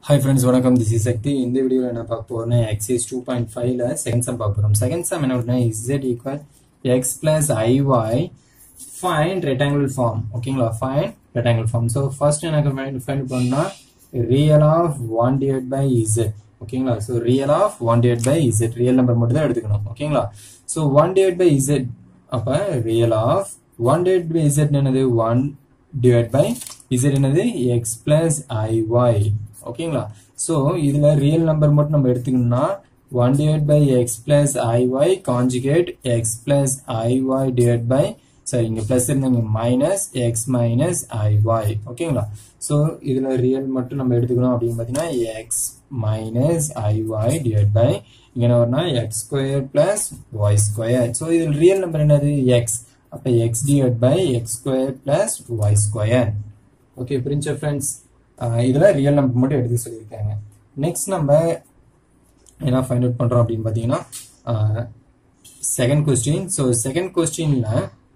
hi friends வணக்கம் this is Sakthi இந்த வீடியோவில் என்ன பார்க்க போறோம்னா எக்ஸைஸ் டூ பாயிண்ட் ஃபைவ்ல செகண்ட் சம் பார்க்க போகிறோம் செகண்ட் சம் என்ன அப்படின்னா Z equal X plus I Y fine rectangular form ஓகேங்களா fine rectangular form so first எனக்கு ஃபைண்ட் ஃபைண்ட் பண்ணா real of one divide by Z ஓகேங்களா so real of one divide by Z real number மட்டும் தான் எடுத்துக்கணும் ஓகேங்களா so one divide by Z அப்போ real of one divide by Z என்னது one divide by Z என்னது X plus I Y ஓகேங்களா so இதுல ரியல் நம்பர் மட்டும் நம்ம எடுத்துக்கணும்னா one divide by X plus I Y conjugate X plus I Y divide by சரி இங்க பிளஸ் இருந்தாங்க மைனஸ் எக்ஸ் மைனஸ் ஐஒய் ஓகேங்களா ஸோ இதுல ரியல் மட்டும் நம்ம எடுத்துக்கணும் அப்படின்னு பார்த்தீங்கன்னா X minus I Y divide by இங்க என்ன வரும்னா X square plus Y square so இதில் ரியல் நம்பர் என்னது எக்ஸ் அப்போ X divide by X square plus Y square okay புரிஞ்ச ஃப்ரெண்ட்ஸ் இதில் ரியல் நம்பர் மட்டும் எடுத்து சொல்லியிருக்காங்க நெக்ஸ்ட் நம்ம என்ன ஃபைண்ட் அவுட் பண்ணுறோம் அப்படின்னு பார்த்தீங்கன்னா செகண்ட் கொஸ்டின் ஸோ செகண்ட் கொஸ்டினில்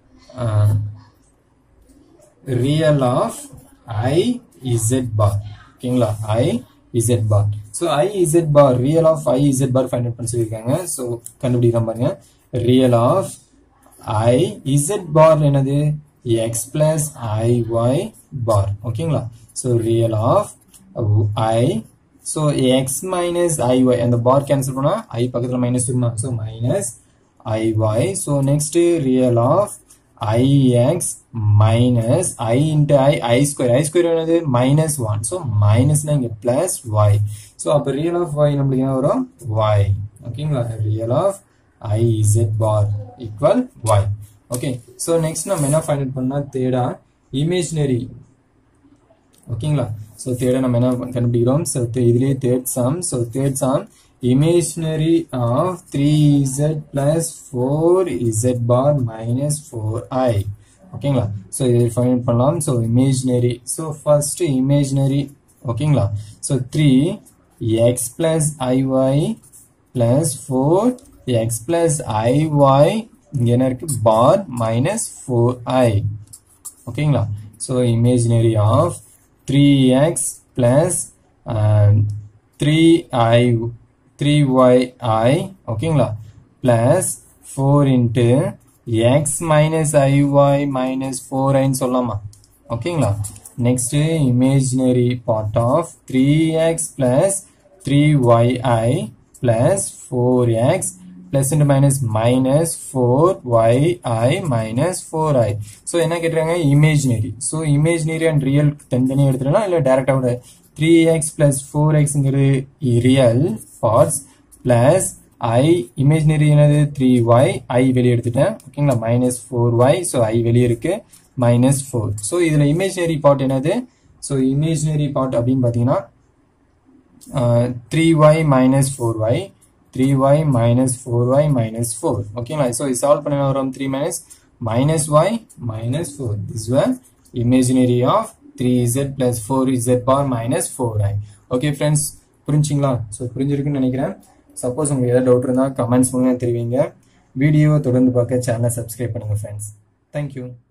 real of I Z bar ஓகேங்களா I Z bar so I Z bar real of I Z bar find out பண்ண சொல்லியிருக்காங்க ஸோ கண்டுபிடிக்கிற பாருங்க real of I Z bar என்னது X plus I Y bar ஓகேங்களா so real of I so X minus I Y அந்த bar cancel பண்ணா I பக்கத்தில் minus இருக்குமா so minus I Y so next real of I X minus I into I I square I square என்னது minus one so மைனஸ்னா இங்கே plus Y so அப்போ real of Y நம்மளுக்கு என்ன வரும் ஒய் ஓகேங்களா real of I Z bar equal Y okay so next நம்ம என்ன ஃபைண்ட் அவுட் பண்ணா தேடா இமேஜினரி ஓகேங்களா ஸோ தேட நம்ம என்ன கண்டுபிடிக்கிறோம் ஸோ இதுலேயே third sum so third sum imaginary of three Z plus four Z bar minus four I ஓகேங்களா ஸோ இதை ஃபைண்ட் அவுட் பண்ணலாம் so imaginary so first imaginary ஓகேங்களா so three X plus I Y plus four X plus I Y இங்க என்ன இருக்கு bar minus four I ஓகேங்களா so imaginary of three X plus three I three Y I ஓகேங்களா plus four into X minus I Y minus four ஐன்னு சொல்லலாமா ஓகேங்களா next imaginary part of three X plus three Y I plus four X plus into minus minus four Y I minus four I so என்ன கேட்டுறாங்க imaginary so imaginary and real தனித்தனியாக எடுத்துட்டோம்னா இல்லை டேரக்டாக three X plus four எக்ஸ்ங்கிறது real parts plus I imaginary என்னது three Y I வெளியே எடுத்துட்டேன் ஓகேங்களா minus four Y so I வெளியே இருக்கு மைனஸ் ஃபோர் ஸோ இதில் இமேஜினரி பார்ட் என்னது ஸோ இமேஜினரி பார்ட் அப்படின்னு பார்த்தீங்கன்னா three Y minus four Y three Y minus four Y minus four ஓகேங்களா ஸோ இது சால்வ் பண்ண வரும் three minus minus Y minus four this வர் imaginary of three Z plus four Z bar minus four I okay friends புரிஞ்சிங்களா ஸோ புரிஞ்சிருக்குன்னு நினைக்கிறேன் suppose உங்களுக்கு ஏதாவது டவுட் இருந்தால் கமெண்ட்ஸ் மூலம் தெரிவிங்க வீடியோவை தொடர்ந்து பார்க்க சேனலை சப்ஸ்கிரைப் பண்ணுங்கள் ஃப்ரெண்ட்ஸ் தேங்க்யூ